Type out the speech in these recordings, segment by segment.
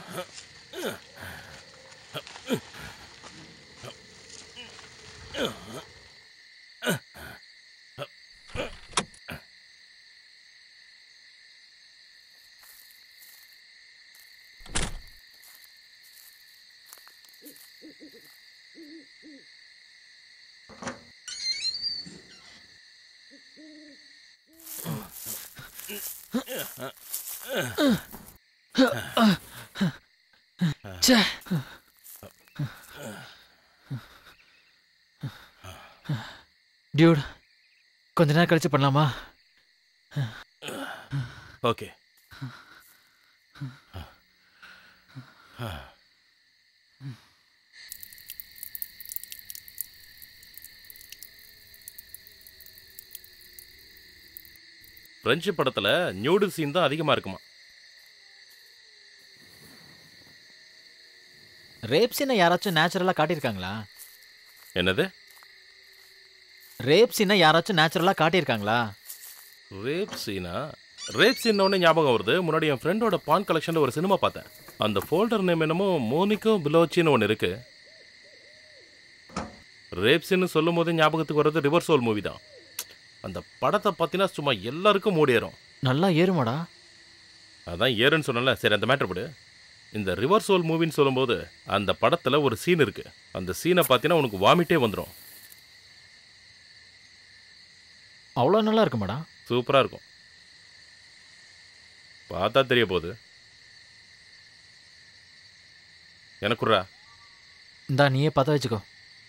ச்சே டியூட் கொஞ்ச நேரம் கழிச்சு பண்ணலாமா ஓகே பிரெஞ்சு படத்துல நியூடு சீன் தான் அதிகமா இருக்குமா ரேப் சீனை யாராச்சும் நேச்சுரலாக காட்டியிருக்காங்களா என்னது ரேப் சீனை யாராச்சும் நேச்சுரலாக காட்டியிருக்காங்களா ரேப் சீனா ரேப் சீன் ஒன்று ஞாபகம் வருது முன்னாடி என் ஃப்ரெண்டோட பான் கலெக்ஷனில் ஒரு சினிமா பார்த்தேன் அந்த ஃபோல்டர் நேம் என்னமோ மோனிகோ பிலோச்சின்னு ஒன்று இருக்கு ரேப் சீன் சொல்லும் போது ஞாபகத்துக்கு வர்றது ரிவர் சோல் மூவி தான் அந்த படத்தை பார்த்தீங்கன்னா சும்மா எல்லாருக்கும் மூடியேறும் நல்லா ஏறுமாடா அதான் ஏறுன்னு சொன்னல சரி அந்த மேட்டர் படு இந்த ரிவர் சோல் மூவின்னு சொல்லும்போது அந்த படத்தில் ஒரு சீன் இருக்கு அந்த சீனை பார்த்தீங்கன்னா உனக்கு வாமிட்டே வந்துடும் அவ்வளோ நல்லா இருக்குமாடா சூப்பராக இருக்கும் பார்த்தா தெரிய போகுது எனக்குறா இந்தா நீயே பற்ற வச்சுக்கோ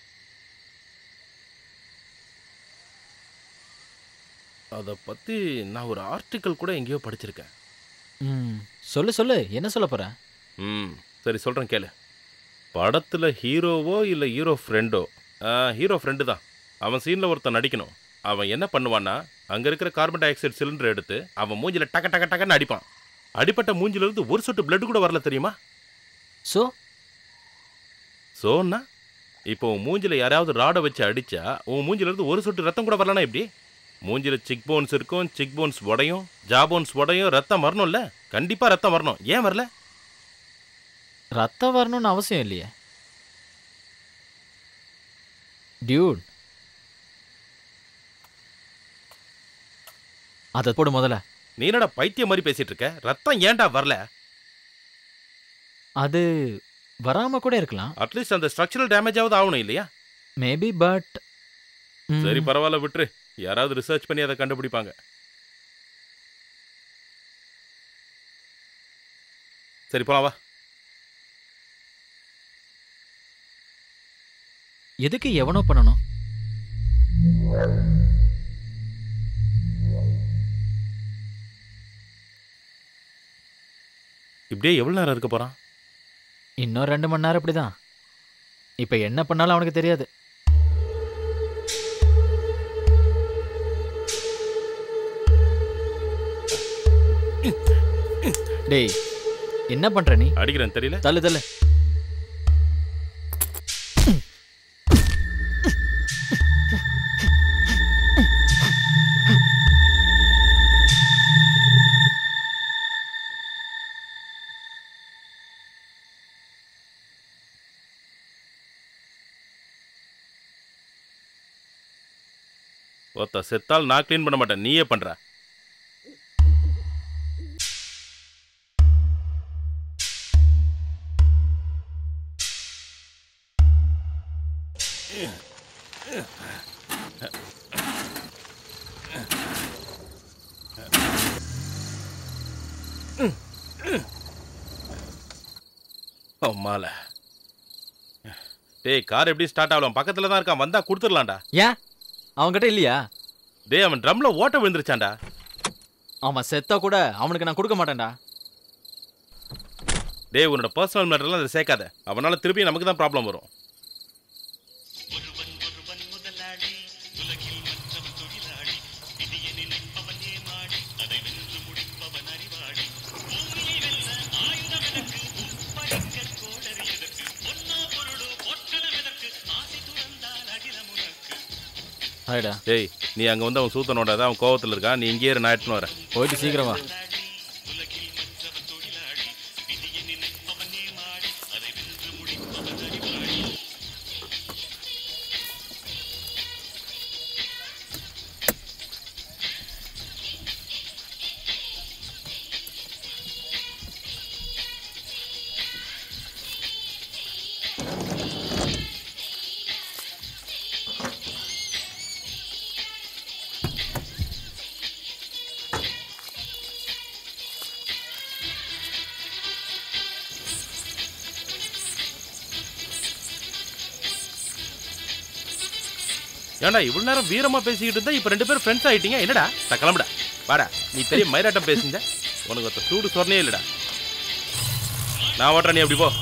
அதை பற்றி நான் ஒரு ஆர்டிக்கல் கூட எங்கேயோ படிச்சிருக்கேன் ம் சொல்லு சொல்லு என்ன சொல்ல போற ம் சரி சொல்கிறேன் கேளு படத்தில் ஹீரோவோ இல்லை ஹீரோ ஃப்ரெண்டோ ஹீரோ ஃப்ரெண்டு தான் அவன் சீனில் ஒருத்தன் நடிக்கணும் அவன் என்ன பண்ணுவான்னா அங்கே இருக்கிற கார்பன் டை ஆக்சைடு சிலிண்டர் எடுத்து அவன் மூஞ்சில டக்க டக்க டக்கன்னு அடிப்பான் அடிப்பட்ட மூஞ்சில இருந்து ஒரு சொட்டு பிளட் கூட வரல தெரியுமா ஸோ சோன்னா இப்போ உன் மூஞ்சில யாராவது ராடை வச்சு அடிச்சா உன் மூஞ்சில இருந்து ஒரு சொட்டு ரத்தம் கூட வரலனா எப்படி மூஞ்சில சிக் போன்ஸ் இருக்கும் சிக் போன்ஸ் உடையும் ஜா போன்ஸ் உடையும் ரத்தம் வரணும்ல கண்டிப்பா ரத்தம் வரணும் ஏன் வரல ரத்தம் வரணும்னு அவசியம் இல்லையே டியூட் அதை போடு முதல்ல நீ என்னடா பைத்தியம் மாதிரி பேசிட்டு இருக்க ரத்தம் ஏன்டா வரல அது வராம கூட இருக்கலாம் அட்லீஸ்ட் அந்த ஸ்ட்ரக்சரல் டேமேஜாவது ஆகணும் இல்லையா மேபி பட் சரி பரவாயில்ல விட்டுரு யாராவது ரிசர்ச் பண்ணி அதை கண்டுபிடிப்பாங்க சரி போலாம் வா எதுக்கு எவனோ பண்ணணும் இப்படியே எவ்வளவு நேரம் இருக்க போறான் இன்னும் ரெண்டு மணி நேரம் இப்படிதான் இப்ப என்ன பண்ணாலும் அவனுக்கு தெரியாது டேய் என்ன பண்ற நீ அடிக்கிறேன் தெரியல தள்ளு தள்ளு ஒருத்த செத்தால் நான் க்ளீன் பண்ண மாட்டேன் நீயே பண்ற அம்மால டேய் கார் எப்படி ஸ்டார்ட் ஆகலாம் பக்கத்துல தான் இருக்கான் வந்தா கொடுத்துடலாம்டா ஏன் அவன்கிட்ட இல்லையா டேய் அவன் ட்ரம்ல ஓட்ட விழுந்துருச்சான்டா அவன் செத்தா கூட அவனுக்கு நான் கொடுக்க மாட்டேன்டா டேய் உன்னோட பர்சனல் மேட்டர்லாம் அதை சேர்க்காத அவனால திருப்பி நமக்கு தான் ப்ராப்ளம் வரும் ஹாய்டா டேய் நீ அங்க வந்து அவன் சூத்தனோட அவன் கோவத்துல இருக்கான் நீ இங்கேயே இரு, நான் எடுத்துன்னு வரேன் போயிட்டு சீக்கிரம் வா ஏன்டா இவ்வளவு நேரம் வீரமா பேசிக்கிட்டு இருந்தா இப்ப ரெண்டு பேரும் ஃப்ரெண்ட்ஸ் ஆயிட்டீங்க என்னடா நான் கிளம்புடா வாடா நீ பெரிய மயிராட்டம் பேசுங்க உனக்கு ஒருத்த சூடு சொன்னே இல்லடா நான் ஓட்டுறேன் நீ அப்படி போ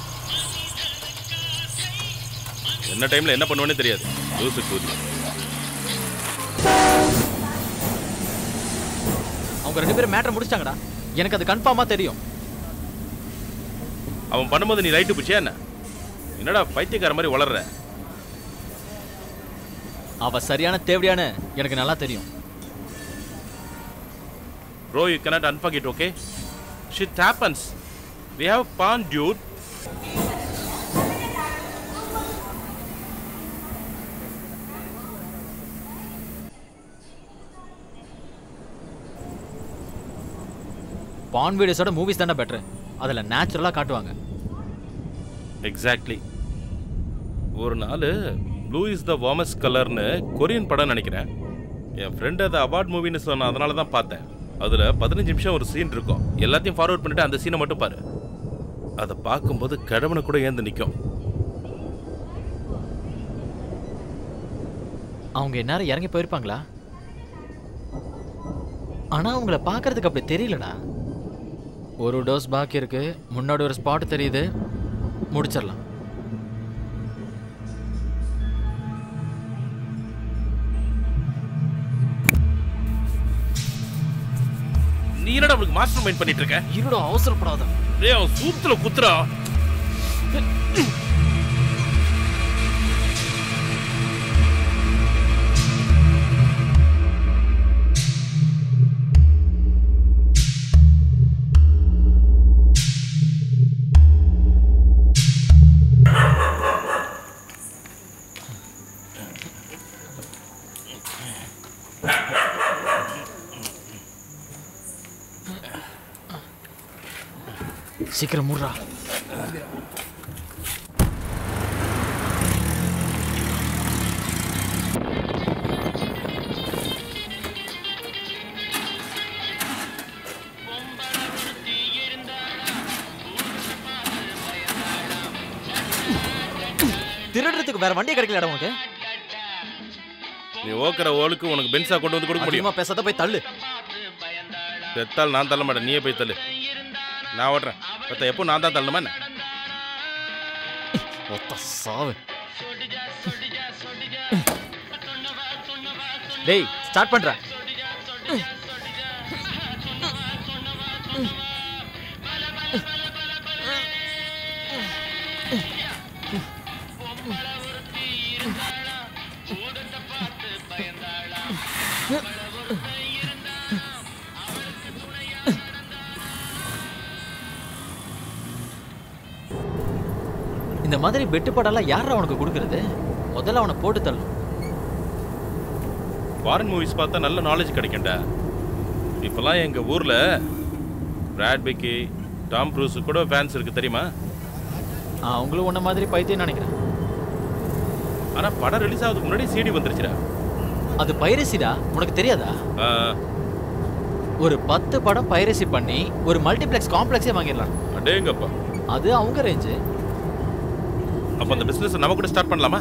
என்ன டைம்ல என்ன பண்ணுவேன்னு தெரியாது லூசு கூதி அவங்க ரெண்டு பேரும் மேட்டர் முடிச்சிட்டாங்கடா எனக்கு அது கன்ஃபார்மா தெரியும் அவன் பண்ணும்போது நீ ரைட்டு பிடிச்சியா என்ன என்னடா பைத்தியக்கார மாதிரி வளர்ற அவ சரியான தேவையான எனக்கு நல்லா தெரியும் bro you cannot unforget okay shit happens we have pawn dude porn வீடியோஸோட மூவிஸ் தானே பெட்ரு அதில் நேச்சுரலாக காட்டுவாங்க எக்ஸாக்ட்லி ஒரு நாள் ப்ளூ இஸ் த வார்மஸ் கலர்னு கொரியன் படம் நினைக்கிறேன் என் ஃப்ரெண்டு அதை அவார்ட் மூவின்னு சொன்ன அதனால தான் பார்த்தேன் அதில் பதினஞ்சு நிமிஷம் ஒரு சீன் இருக்கும் எல்லாத்தையும் ஃபார்வர்ட் பண்ணிட்டு அந்த சீனை மட்டும் பாரு அதை பார்க்கும்போது கிழவனை கூட ஏந்து நிற்கும் அவங்க இந்நேரம் இறங்கி போயிருப்பாங்களா ஆனா அவங்கள பார்க்கறதுக்கு அப்படி தெரியலடா ஒரு டோஸ் பாக்கி இருக்கு முன்னாடி ஒரு ஸ்பாட் தெரியுது முடிச்சிடலாம் நீ என்னடா அவனுக்கு மாஸ்டர் மைண்ட் பண்ணிட்டு இருக்க இருடா அவசரப்படாத டேய் அவன் சூத்துல குத்துறா சீக்கிரம் மூடுறா திருடுறதுக்கு வேற வண்டி கிடைக்கலடா உனக்கு நீ ஓக்கிற ஓலுக்கு உனக்கு பென்ஸா கொண்டு வந்து கொடுக்க முடியும் அதிகமா பேசாத போய் தள்ளு செத்தால் நான் தள்ள மாட்டேன் நீயே போய் தள்ளு நான் ஓட்டுறேன் பத்த எப்போ நான் தான் தள்ளணுமா என்ன ஒத்த சாவு டேய் ஸ்டார்ட் பண்றேன் இந்த மாதிரி பெட்டு படம்லாம் யாரா உனக்கு கொடுக்கறது முதல்ல அவனை போட்டு தள்ளு ஃபாரின் மூவிஸ் பார்த்தா நல்ல நாலேஜ் கிடைக்கும்டா இப்போலாம் எங்கள் ஊரில் பிராட்பிக்கு டாம் க்ரூஸு கூட ஃபேன்ஸ் இருக்கு தெரியுமா அவங்களும் உன்ன மாதிரி பைத்தியம் நினைக்கிறேன் ஆனால் படம் ரிலீஸ் ஆகிறதுக்கு முன்னாடி சிடி வந்துருச்சுடா அது பைரசிடா உனக்கு தெரியாதா ஆ, ஒரு பத்து படம் பைரசி பண்ணி ஒரு மல்டிப்ளெக்ஸ் காம்ப்ளெக்ஸே வாங்கிடலாம் அடேங்கப்பா அது அவங்க ரேஞ்சு அப்போ அந்த பிஸ்னஸ் நம்ம கூட ஸ்டார்ட் பண்ணலாமா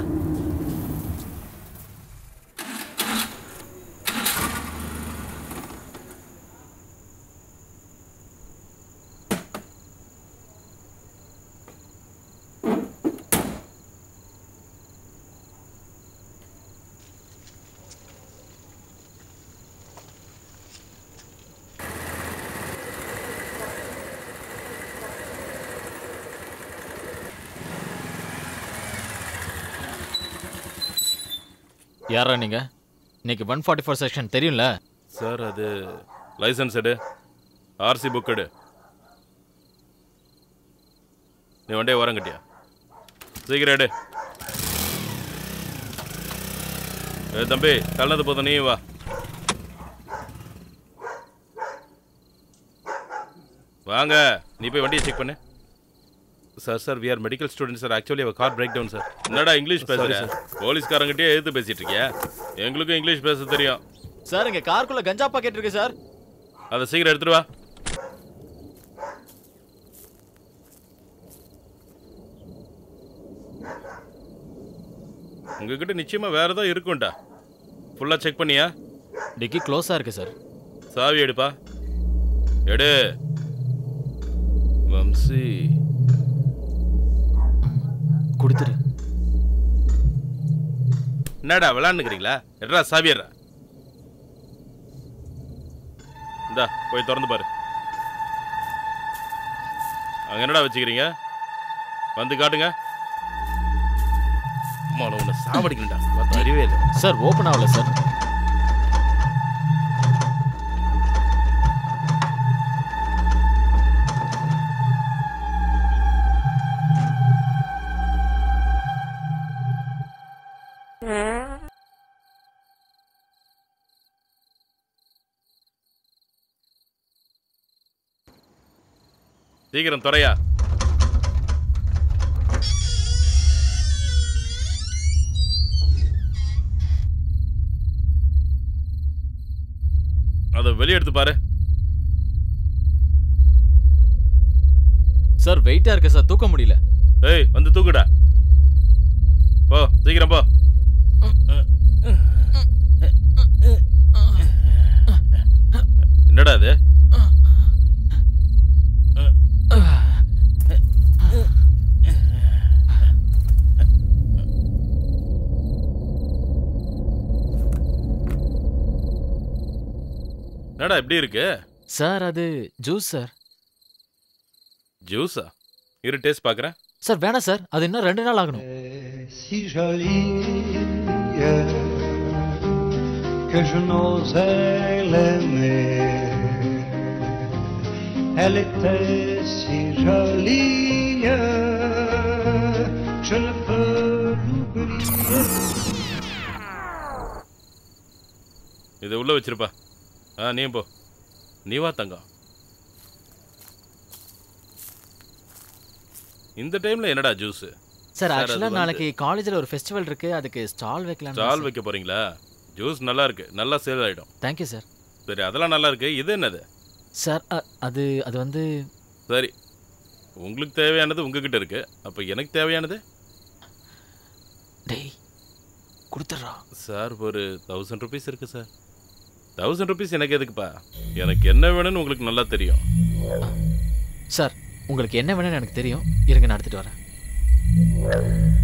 யாரா நீங்க இன்னைக்கு ஒன் ஃபார்ட்டி ஃபோர் செக்ஷன் தெரியும்ல சார் அது லைசன்ஸ் எடு ஆர்சி புக் எடு நீ வண்டியை ஓரம் கட்டியா சீக்கிரம் எடு ஏ தம்பி தள்ளது போதும் நீ வா வாங்க நீ போய் வண்டியை செக் பண்ணு sir sir we are medical student sir actually அவர் கார் பிரேக் டவுன் சார் என்னடா இங்கிலீஷ் பேசுற போலீஸ்காரங்கிட்டே எதிர்த்து பேசிட்டு இருக்கியா எங்களுக்கும் இங்கிலீஷ் பேச தெரியும் சார் இங்க காருக்குள்ள கஞ்சா பாக்கெட் இருக்கு சார் அதை சீக்கிரம் எடுத்துட்டு வா உங்ககிட்ட நிச்சயமா வேற ஏதோ இருக்கும்டா ஃபுல்லா செக் பண்ணியா டிக்கி க்ளோஸாக இருக்கு சார் சாவி எடுப்பா எடு வம்சி கொடுத்துரு என்னடா விளாண்டுக்கிறீங்களா எட்ரா சாவியர்ரா இந்தா போய் திறந்து பாரு அங்க என்னடா வச்சுக்கிறீங்க வந்து காட்டுங்க அம்மா உன்னை சாவடிக்கணும்டா பார்த்தா அறிவே இல்லை சார் ஓப்பன் ஆகல சார் சீக்கிரம் துறையா அதை வெளியே எடுத்து பாரு சார் வெயிட்டாக இருக்கு சார் தூக்க முடியல ஏய் வந்து தூக்குடா போ சீக்கிரம் போ என்னடா அது என்னடா இப்படி இருக்கு சார் அது ஜூஸ் சார் ஜூஸா இரு டேஸ்ட் பார்க்குறேன் சார் வேணாம் சார் அது இன்னும் ரெண்டு நாள் ஆகணும் si jolie que je n'osais l'aimer. Elle était si jolie, je ne peux l'oublier. இதை உள்ள வச்சிருப்பா ஆ நீ போ நீ வா தங்கம் இந்த டைம்ல என்னடா ஜூஸ் சார் அது ஆக்சுவலாக வந்து- நாளைக்கு காலேஜில் ஒரு ஃபெஸ்டிவல் இருக்கு அதுக்கு ஸ்டால் வைக்கலாம் ஸ்டால் வைக்க போறீங்களா ஜூஸ் நல்லா இருக்கு நல்லா சேல் ஆயிடும் தேங்க்யூ சார் சரி அதெல்லாம் நல்லா இருக்கு இது என்னது சார் அ- அது அது வந்து சரி உங்களுக்கு தேவையானது உங்ககிட்ட இருக்கு அப்ப எனக்கு தேவையானது டேய் கொடுத்துட்றா சார் ஒரு தௌசண்ட் ருபீஸ் இருக்கு சார் தௌசண்ட் ருபீஸ் எனக்கு எதுக்குப்பா எனக்கு என்ன வேணும்னு உங்களுக்கு நல்லா தெரியும் சார் உங்களுக்கு என்ன வேணும்னு எனக்கு தெரியும் இருங்க நான் எடுத்துகிட்டு வரேன்